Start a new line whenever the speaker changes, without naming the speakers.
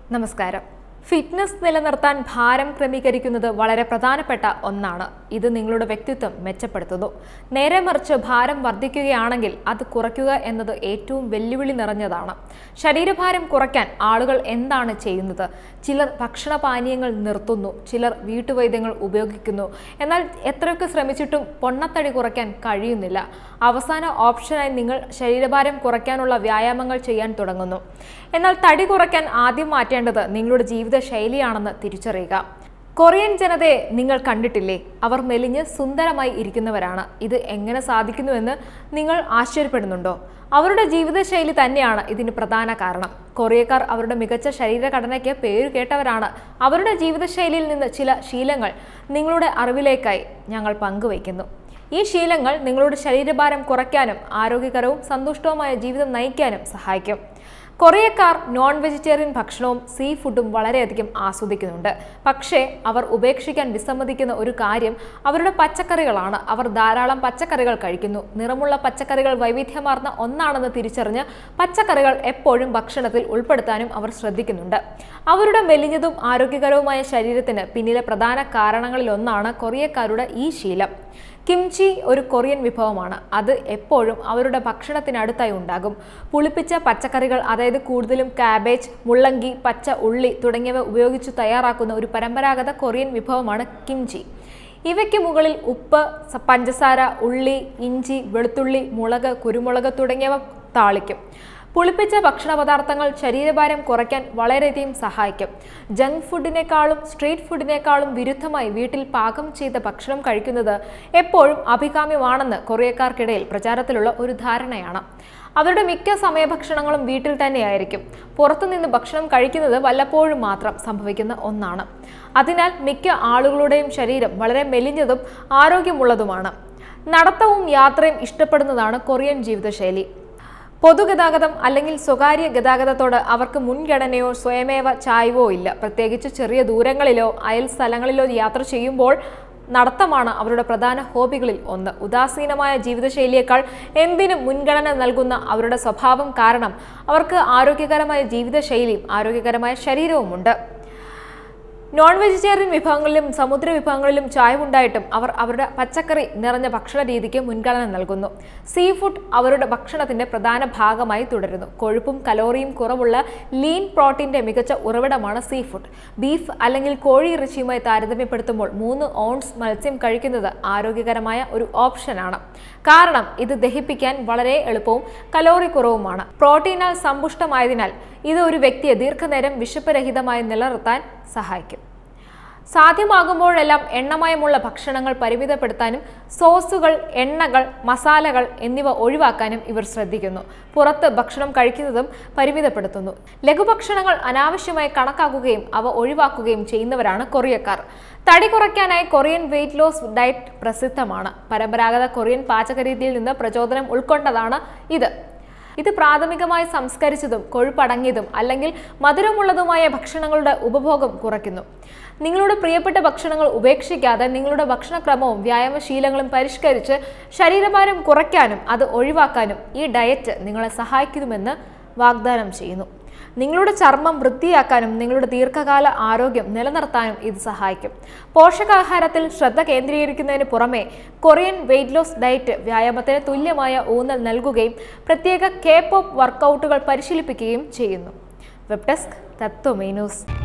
നമസ്കാരം ഫിറ്റ്നസ് നിലനിർത്താൻ ഭാരം ക്രമീകരിക്കുന്നത് വളരെ പ്രധാനപ്പെട്ട ഒന്നാണ് ഇത് നിങ്ങളുടെ വ്യക്തിത്വം മെച്ചപ്പെടുത്തുന്നു നേരെ മറിച്ച് ഭാരം വർദ്ധിക്കുകയാണെങ്കിൽ അത് കുറയ്ക്കുക എന്നത് ഏറ്റവും വെല്ലുവിളി നിറഞ്ഞതാണ് ശരീരഭാരം കുറയ്ക്കാൻ ആളുകൾ എന്താണ് ചെയ്യുന്നത് ചിലർ ഭക്ഷണപാനീയങ്ങൾ നിർത്തുന്നു ചിലർ വീട്ടുവൈദ്യങ്ങൾ ഉപയോഗിക്കുന്നു എന്നാൽ എത്രയൊക്കെ ശ്രമിച്ചിട്ടും പൊണ്ണത്തടി കുറയ്ക്കാൻ കഴിയുന്നില്ല അവസാന ഓപ്ഷനായി നിങ്ങൾ ശരീരഭാരം കുറയ്ക്കാനുള്ള വ്യായാമങ്ങൾ ചെയ്യാൻ തുടങ്ങുന്നു എന്നാൽ തടി കുറയ്ക്കാൻ ആദ്യം മാറ്റേണ്ടത് നിങ്ങളുടെ ജീവിത ശൈലിയാണെന്ന് തിരിച്ചറിയുക കൊറിയൻ ജനതയെ നിങ്ങൾ കണ്ടിട്ടില്ലേ അവർ മെലിഞ്ഞ് സുന്ദരമായി ഇരിക്കുന്നവരാണ് ഇത് എങ്ങനെ സാധിക്കുന്നുവെന്ന് നിങ്ങൾ ആശ്ചര്യപ്പെടുന്നുണ്ടോ അവരുടെ ജീവിതശൈലി തന്നെയാണ് ഇതിന് പ്രധാന കാരണം കൊറിയക്കാർ അവരുടെ മികച്ച ശരീരഘടനയ്ക്ക് പേരു കേട്ടവരാണ് അവരുടെ ജീവിതശൈലിയിൽ നിന്ന് ചില ശീലങ്ങൾ നിങ്ങളുടെ അറിവിലേക്കായി ഞങ്ങൾ പങ്കുവയ്ക്കുന്നു ഈ ശീലങ്ങൾ നിങ്ങളുടെ ശരീരഭാരം കുറയ്ക്കാനും ആരോഗ്യകരവും സന്തുഷ്ടവുമായ ജീവിതം നയിക്കാനും സഹായിക്കും കൊറിയക്കാർ നോൺ വെജിറ്റേറിയൻ ഭക്ഷണവും സീ ഫുഡും വളരെയധികം ആസ്വദിക്കുന്നുണ്ട് പക്ഷേ അവർ ഉപേക്ഷിക്കാൻ വിസമ്മതിക്കുന്ന ഒരു കാര്യം അവരുടെ പച്ചക്കറികളാണ് അവർ ധാരാളം പച്ചക്കറികൾ കഴിക്കുന്നു നിറമുള്ള പച്ചക്കറികൾ വൈവിധ്യമാർന്ന ഒന്നാണെന്ന് തിരിച്ചറിഞ്ഞ് പച്ചക്കറികൾ എപ്പോഴും ഭക്ഷണത്തിൽ ഉൾപ്പെടുത്താനും അവർ ശ്രദ്ധിക്കുന്നുണ്ട് അവരുടെ മെലിഞ്ഞതും ആരോഗ്യകരവുമായ ശരീരത്തിന് പിന്നിലെ പ്രധാന കാരണങ്ങളിലൊന്നാണ് കൊറിയക്കാരുടെ ഈ ശീലം കിംചി ഒരു കൊറിയൻ വിഭവമാണ് അത് എപ്പോഴും അവരുടെ ഭക്ഷണത്തിനടുത്തായി ഉണ്ടാകും പുളിപ്പിച്ച പച്ചക്കറികൾ അതായത് കൂടുതലും കാബേജ് മുള്ളങ്കി പച്ച ഉള്ളി തുടങ്ങിയവ ഉപയോഗിച്ച് തയ്യാറാക്കുന്ന ഒരു പരമ്പരാഗത കൊറിയൻ വിഭവമാണ് കിംചി ഇവയ്ക്ക് മുകളിൽ ഉപ്പ് സ- പഞ്ചസാര ഉള്ളി ഇഞ്ചി വെളുത്തുള്ളി മുളക് കുരുമുളക് തുടങ്ങിയവ താളിക്കും പുളിപ്പിച്ച ഭക്ഷണ പദാർത്ഥങ്ങൾ ശരീരഭാരം കുറയ്ക്കാൻ വളരെയധികം സഹായിക്കും ജങ്ക് ഫുഡിനേക്കാളും സ്ട്രീറ്റ് ഫുഡിനേക്കാളും വിരുദ്ധമായി വീട്ടിൽ പാകം ചെയ്ത ഭക്ഷണം കഴിക്കുന്നത് എപ്പോഴും അഭികാമ്യമാണെന്ന് കൊറിയക്കാർക്കിടയിൽ പ്രചാരത്തിലുള്ള ഒരു ധാരണയാണ് അവരുടെ മിക്ക സമയഭക്ഷണങ്ങളും വീട്ടിൽ തന്നെയായിരിക്കും പുറത്തുനിന്ന് ഭക്ഷണം കഴിക്കുന്നത് വല്ലപ്പോഴും മാത്രം സംഭവിക്കുന്ന ഒന്നാണ് അതിനാൽ മിക്ക ആളുകളുടെയും ശരീരം വളരെ മെലിഞ്ഞതും ആരോഗ്യമുള്ളതുമാണ് നടത്തവും യാത്രയും ഇഷ്ടപ്പെടുന്നതാണ് കൊറിയൻ ജീവിതശൈലി പൊതുഗതാഗതം അല്ലെങ്കിൽ സ്വകാര്യ ഗതാഗതത്തോട് അവർക്ക് മുൻഗണനയോ സ്വയമേവ ചായ്വോ ഇല്ല പ്രത്യേകിച്ച് ചെറിയ ദൂരങ്ങളിലോ അയൽ സ്ഥലങ്ങളിലോ യാത്ര ചെയ്യുമ്പോൾ നടത്തമാണ് അവരുടെ പ്രധാന ഹോബികളിൽ ഒന്ന് ഉദാസീനമായ ജീവിതശൈലിയേക്കാൾ എന്തിനും മുൻഗണന നൽകുന്ന അവരുടെ സ്വഭാവം കാരണം അവർക്ക് ആരോഗ്യകരമായ ജീവിതശൈലിയും ആരോഗ്യകരമായ ശരീരവുമുണ്ട് നോൺ വെജിറ്റേറിയൻ വിഭവങ്ങളിലും സമുദ്ര വിഭവങ്ങളിലും ചായവുണ്ടായിട്ടും അവർ അവരുടെ പച്ചക്കറി നിറഞ്ഞ ഭക്ഷണ രീതിക്ക് മുൻഗണന നൽകുന്നു സീ ഫുഡ് അവരുടെ ഭക്ഷണത്തിന്റെ പ്രധാന ഭാഗമായി തുടരുന്നു കൊഴുപ്പും കലോറിയും കുറവുള്ള ലീൻ പ്രോട്ടീന്റെ മികച്ച ഉറവിടമാണ് സീ ഫുഡ് ബീഫ് അല്ലെങ്കിൽ കോഴി ഇറച്ചിയുമായി താരതമ്യപ്പെടുത്തുമ്പോൾ മൂന്ന് ഓൺസ് മത്സ്യം കഴിക്കുന്നത് ആരോഗ്യകരമായ ഒരു ഓപ്ഷനാണ് കാരണം ഇത് ദഹിപ്പിക്കാൻ വളരെ എളുപ്പവും കലോറി കുറവുമാണ് പ്രോട്ടീനാൽ സമ്പുഷ്ടമായതിനാൽ ഇത് ഒരു വ്യക്തിയെ ദീർഘനേരം വിശപ്പ് രഹിതമായി നിലനിർത്താൻ സഹായിക്കും സാധ്യമാകുമ്പോഴെല്ലാം എണ്ണമയമുള്ള ഭക്ഷണങ്ങൾ പരിമിതപ്പെടുത്താനും സോസുകൾ എണ്ണകൾ മസാലകൾ എന്നിവ ഒഴിവാക്കാനും ഇവർ ശ്രദ്ധിക്കുന്നു പുറത്ത് ഭക്ഷണം കഴിക്കുന്നതും പരിമിതപ്പെടുത്തുന്നു ലഘുഭക്ഷണങ്ങൾ അനാവശ്യമായി കണക്കാക്കുകയും അവ ഒഴിവാക്കുകയും ചെയ്യുന്നവരാണ് കൊറിയക്കാർ തടി കുറയ്ക്കാനായി കൊറിയൻ വെയിറ്റ് ലോസ് ഡയറ്റ് പ്രസിദ്ധമാണ് പരമ്പരാഗത കൊറിയൻ പാചകരീതിയിൽ നിന്ന് പ്രചോദനം ഉൾക്കൊണ്ടതാണ് ഇത് ഇത് പ്രാഥമികമായി സംസ്കരിച്ചതും കൊഴുപ്പടങ്ങിയതും അല്ലെങ്കിൽ മധുരമുള്ളതുമായ ഭക്ഷണങ്ങളുടെ ഉപഭോഗം കുറയ്ക്കുന്നു നിങ്ങളുടെ പ്രിയപ്പെട്ട ഭക്ഷണങ്ങൾ ഉപേക്ഷിക്കാതെ നിങ്ങളുടെ ഭക്ഷണക്രമവും വ്യായാമശീലങ്ങളും പരിഷ്കരിച്ച് ശരീരഭാരം കുറയ്ക്കാനും അത് ഒഴിവാക്കാനും ഈ ഡയറ്റ് നിങ്ങളെ സഹായിക്കുമെന്ന് വാഗ്ദാനം ചെയ്യുന്നു നിങ്ങളുടെ ചർമ്മം വൃത്തിയാക്കാനും നിങ്ങളുടെ ദീർഘകാല ആരോഗ്യം നിലനിർത്താനും ഇത് സഹായിക്കും പോഷകാഹാരത്തിൽ ശ്രദ്ധ കേന്ദ്രീകരിക്കുന്നതിന് പുറമെ കൊറിയൻ വെയിറ്റ് ലോസ് ഡയറ്റ് വ്യായാമത്തിന് തുല്യമായ ഊന്നൽ നൽകുകയും പ്രത്യേക കെ പോപ്പ് വർക്കൗട്ടുകൾ പരിശീലിപ്പിക്കുകയും ചെയ്യുന്നു വെബ് ഡെസ്ക് തത്വമേ ന്യൂസ്